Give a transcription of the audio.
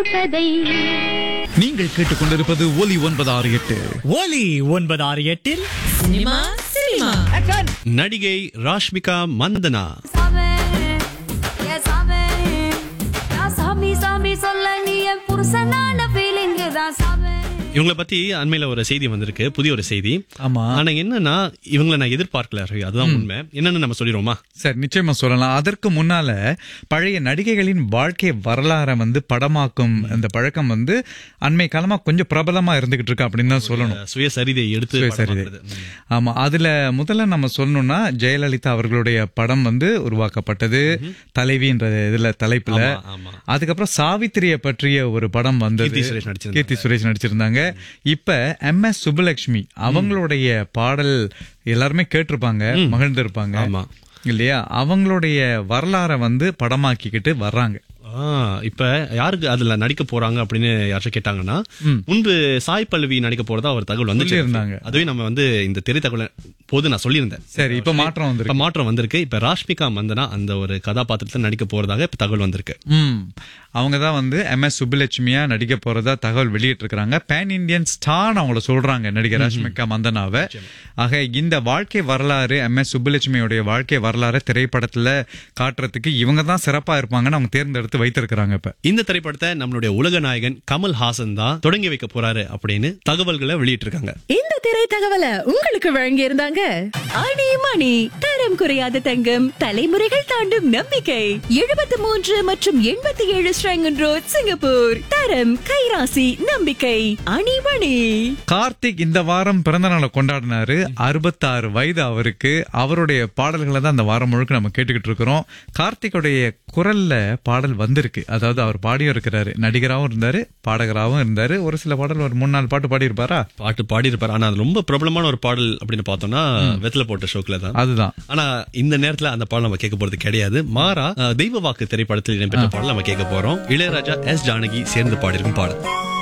கதை நீங்கள் கேட்டுக்கொண்டிருப்பது ஒலி ஒன்பது ஆறு எட்டு ஒலி ஒன்பது ஆறு எட்டில் சினிமா சினிமா நடிகை ராஷ்மிகா மந்தனா சாமி என் சாமி நான் சாமி சாமி சொல்ல நீ என் புருஷனான ஃபீலிங் தான் சாமி இவங்கள பத்தி அண்மையில ஒரு செய்தி வந்திருக்கு புதிய ஒரு செய்தி ஆமா ஆனா என்னன்னா இவங்கள நான் எதிர்பார்க்கல ரவி. அதுதான் உண்மை என்னன்னு நம்ம சொல்லிடுவோமா சரி நிச்சயமா சொல்லலாம் அதற்கு முன்னால பழைய நடிகைகளின் வாழ்க்கை வரலாறை வந்து படமாக்கும் அந்த பழக்கம் வந்து அண்மை காலமா கொஞ்சம் பிரபலமா இருந்துகிட்டு இருக்கு அப்படின்னு தான் சொல்லணும் சுயசரிதை எடுத்து சுயசரிதை. படமாக்குறது. ம். ஆமா அதுல முதல்ல நம்ம சொல்லணும்னா ஜெயலலிதா அவர்களுடைய படம் வந்து உருவாக்கப்பட்டது தலைவின்ற இதுல தலைப்புல ஆமா, ஆமா. அதுக்கப்புறம் சாவித்திரிய பற்றிய ஒரு படம் வந்தது கீர்த்தி சுரேஷ் நடிச்சிருந்தாங்க. கீர்த்தி சுரேஷ் நடிச்சிருந்தாங்க இப்ப எம் எஸ் சுப்புலட்சுமி அவங்களுடைய பாடல் எல்லாருமே கேட்டிருப்பாங்க மகிழ்ந்திருப்பாங்க ஆமா. இல்லையா அவங்களுடைய வரலாறை வந்து படமாக்கிக்கிட்டு வர்றாங்க ஆ, இப்ப யாருக்கு அதுல நடிக்க போறாங்க அப்படின்னு யாராச்சும் கேட்டாங்கன்னா முன்பு சாய் பல்லவி நடிக்க போறதா ஒரு தகவல் வந்து சொல்லியிருந்தாங்க. அதுவே நம்ம வந்து இந்த திரை தகவல் போது நான் சொல்லியிருந்தேன் சரி இப்ப மாற்றம் இப்ப வந்திருக்கு மாற்றம் வந்திருக்கு இப்ப ராஷ்மிகா மந்தனா அந்த ஒரு கதாபாத்திரத்துல நடிக்க போறதாக இப்ப தகவல் வந்திருக்கு ம் அவங்க தான் வந்து எம் எஸ் சுப்புலட்சுமியா நடிக்க போறதா தகவல் வெளியிட்டு இருக்காங்க பேன் இந்தியன் ஸ்டார் அவங்கள சொல்றாங்க நடிகர் ரஷ்மிகா மந்தனாவை ஆக இந்த வாழ்க்கை வரலாறு எம் எஸ் சுப்புலட்சுமியோடைய வாழ்க்கை வரலாறு திரைப்படத்துல காட்டுறதுக்கு இவங்க தான் சிறப்பா இருப்பாங்கன்னு அவங்க தேர்ந்தெடுத்து வைத்திருக்கிறாங்க இப்ப இந்த திரைப்படத்தை நம்மளுடைய உலக நாயகன் கமல் ஹாசன் தான் தொடங்கி வைக்க போறாரு அப்படின்னு தகவல்களை வெளியிட்டு இருக்காங்க இந்த திரை தகவலை உங்களுக்கு வழங்கி இருந்தாங்க அணி மணி தரம் குறையாத தங்கம் தலைமுறைகள் தாண்டும் நம்பிக்கை எழுபத்தி மூன்று மற்றும் எண்பத்தி ஏழு ஸ்ரங்கன் ரோட் சிங்கப்பூர் தரம் கைராசி நம்பிக்கை அணி மணி கார்த்திக் இந்த வாரம் பிறந்த நாளை கொண்டாடினாரு அறுபத்தாறு வயது அவருக்கு அவருடைய பாடல்களை தான் அந்த வாரம் முழுக்க நம்ம கேட்டுக்கிட்டு இருக்கிறோம் கார்த்திக்குடைய குரல்ல பாடல் வந்திருக்கு அதாவது அவர் பாடியும் இருக்கிறாரு நடிகராகவும் இருந்தாரு பாடகராகவும் இருந்தாரு ஒரு சில பாடல் ஒரு மூணு நாலு பாட்டு பாடி இருப்பாரா பாட்டு பாடியிருப்பாரு ஆனா அது ரொம்ப பிரபலமான ஒரு பாடல் அப்படின்னு பார்த்தோம்னா வெத்தலை போட்ட ஷோக்ல தான் அதுதான் ஆனா இந்த நேரத்துல அந்த பாடல் நம்ம கேட்க போறது கிடையாது மாறா அஹ், தெய்வ வாக்கு திரைப்படத்தில் இடம்பெற்ற பாடல் நம்ம கேட்க போறோம் இளையராஜா எஸ் ஜானகி சேர்ந்து பாடியிருக்கும் பாடல்